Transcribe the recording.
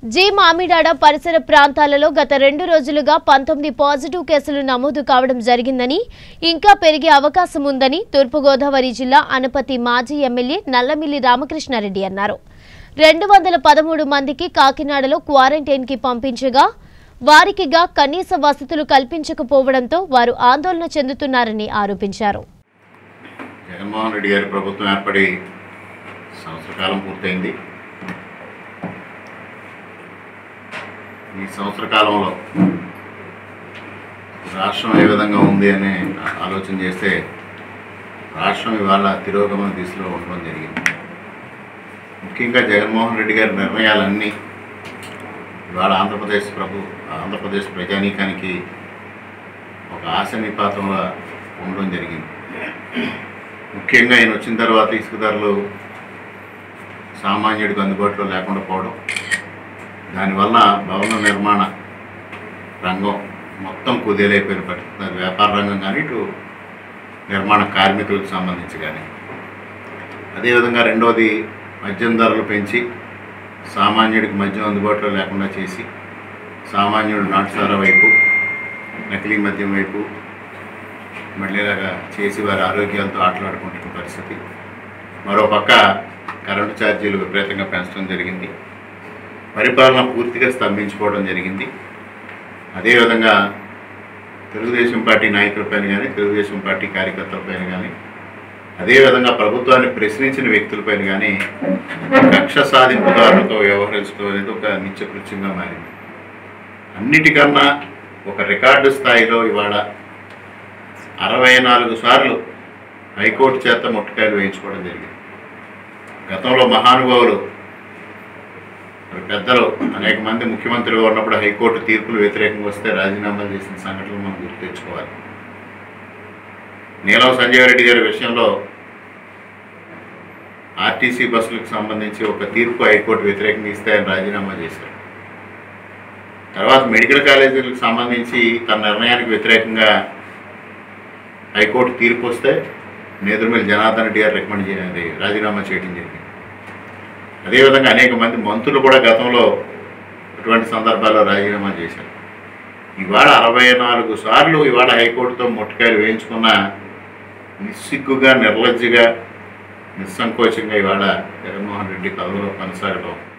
G Mamidada పరిసర ప్రాంతాలలో గత రెండు రోజులుగా పంతొమ్మిది పాజిటివ్ కేసులు నమోదు కావడం జరిగిందని ఇంకా పెరిగే అవకాశం ఉందని తూర్పుగోదావరి జిల్లా అనపతి మాజీ ఎమ్మెల్యే నల్లమిల్లి రామకృష్ణారెడ్డి అన్నారు రెండు వందల పదమూడు మందికి కాకినాడలో క్వారంటైన్కి పంపించగా వారికిగా కనీస వసతులు కల్పించకపోవడంతో వారు ఆందోళన చెందుతున్నారని ఆరోపించారు జగన్మోహన్ రెడ్డి గారి ప్రభుత్వం ఏర్పడి సంవత్సర కాలం పూర్తయింది ఈ సంవత్సర కాలంలో రాష్ట్రం ఏ విధంగా ఉంది అని ఆలోచన చేస్తే రాష్ట్రం ఇవాళ తిరోగమన దిశలో ఉండడం జరిగింది ముఖ్యంగా జగన్మోహన్ రెడ్డి గారి నిర్ణయాలన్నీ ఇవాళ ఆంధ్రప్రదేశ్ ప్రభు ఆంధ్రప్రదేశ్ ప్రజానీకానికి ఒక ఆశ నిపాతంగా ఉండడం జరిగింది ముఖ్యంగా ఆయన వచ్చిన తర్వాత ఇసుక ధరలు సామాన్యుడికి అందుబాటులో లేకుండా పోవడం దానివల్ల భవన నిర్మాణ రంగం మొత్తం కుదేలైపోయిన పరిస్థితి అది వ్యాపార రంగం కానీ ఇటు నిర్మాణ కార్మికులకు సంబంధించి కానీ అదేవిధంగా రెండవది మద్యం ధరలు పెంచి సామాన్యుడికి మద్యం అందుబాటులో లేకుండా చేసి సామాన్యుడు నాటుసార వైపు నకిలీ మద్యం వైపు మళ్ళీ ఇలాగా చేసి వారి ఆరోగ్యాలతో ఆటలాడుకుంటున్న పరిస్థితి మరోపక్క కరెంటు ఛార్జీలు విపరీతంగా పెంచడం జరిగింది పరిపాలన పూర్తిగా స్తంభించుకోవడం జరిగింది అదేవిధంగా తెలుగుదేశం పార్టీ నాయకులపైన కానీ తెలుగుదేశం పార్టీ కార్యకర్తలపైన కానీ అదేవిధంగా ప్రభుత్వాన్ని ప్రశ్నించిన వ్యక్తులపైన కానీ కక్ష సాధింపుదారులతో వ్యవహరించడం అనేది ఒక నిత్యకృత్యంగా మారింది అన్నిటికన్నా ఒక రికార్డు స్థాయిలో ఇవాళ అరవై నాలుగు సార్లు హైకోర్టు చేత ముట్టకాయలు వేయించుకోవడం జరిగింది గతంలో మహానుభావులు మరి పెద్దలు అనేక మంది ముఖ్యమంత్రిగా ఉన్నప్పుడు హైకోర్టు తీర్పులు వ్యతిరేకంగా వస్తే రాజీనామాలు చేసిన సంఘటనలు మనం గుర్తు తెచ్చుకోవాలి నీలం సంజయ్ రెడ్డి గారి విషయంలో ఆర్టీసీ బస్సులకు సంబంధించి ఒక తీర్పు హైకోర్టు వ్యతిరేకంగా ఇస్తే ఆయన రాజీనామా చేశారు తర్వాత మెడికల్ కాలేజీలకు సంబంధించి తన నిర్ణయానికి వ్యతిరేకంగా హైకోర్టు తీర్పు వస్తే నేదురుమల్లి జనార్దన్ రెడ్డి గారు రికమెండ్ చేయాలి రాజీనామా చేయడం జరిగింది అదేవిధంగా అనేక మంది మంత్రులు కూడా గతంలో ఇటువంటి సందర్భాల్లో రాజీనామా చేశారు ఇవాళ అరవై నాలుగు సార్లు ఇవాళ హైకోర్టుతో ముట్టకాయలు వేయించుకున్న నిస్సిగ్గుగా నిర్లజ్జగా నిస్సంకోచంగా ఇవాళ జగన్మోహన్ రెడ్డి పదవిలో కొనసాగడం